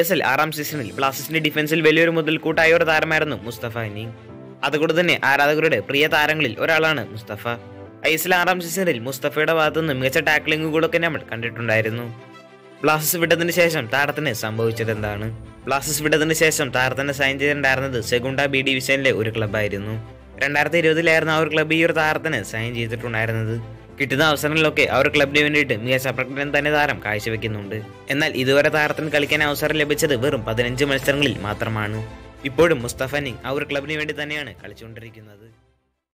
S L ആറാം സീസണിൽ ബ്ലാസ്റ്റേഴ്സിന്റെ ഡിഫൻസിൽ വലിയൊരു മുതൽക്കൂട്ടായ ഒരു താരമായിരുന്നു മുസ്തഫ ഇനി അതുകൊണ്ട് തന്നെ ആരാധകരുടെ പ്രിയ താരങ്ങളിൽ ഒരാളാണ് മുസ്തഫ ഐ എസ് എൽ ആറാം സീസണിൽ മുസ്തഫയുടെ ഭാഗത്തുനിന്ന് മികച്ച ടാക്ലിങ്ങുകളൊക്കെ നമ്മൾ കണ്ടിട്ടുണ്ടായിരുന്നു ബ്ലാസ്റ്റേഴ്സ് വിട്ടതിന് ശേഷം താരത്തിന് സംഭവിച്ചത് എന്താണ് ബ്ലാസ്റ്റേഴ്സ് വിട്ടതിന് ശേഷം താരത്തിന് സൈൻ ചെയ്തിട്ടുണ്ടായിരുന്നത് സെഗുണ്ട ബി ഡിവിഷനിലെ ഒരു ക്ലബ്ബായിരുന്നു രണ്ടായിരത്തി ഇരുപതിലായിരുന്നു ആ ഒരു ക്ലബ്ബ് ഈ ഒരു താരത്തിന് സൈൻ ചെയ്തിട്ടുണ്ടായിരുന്നത് കിട്ടുന്ന അവസരങ്ങളിലൊക്കെ ആ ഒരു ക്ലബിന് വേണ്ടിയിട്ട് മികച്ച പ്രകടനം തന്നെ താരം കാഴ്ചവെക്കുന്നുണ്ട് എന്നാൽ ഇതുവരെ താരത്തിന് കളിക്കാൻ അവസരം ലഭിച്ചത് വെറും പതിനഞ്ച് മത്സരങ്ങളിൽ മാത്രമാണ് ഇപ്പോഴും മുസ്തഫ നിങ് ആ ഒരു ക്ലബിന് വേണ്ടി തന്നെയാണ് കളിച്ചുകൊണ്ടിരിക്കുന്നത്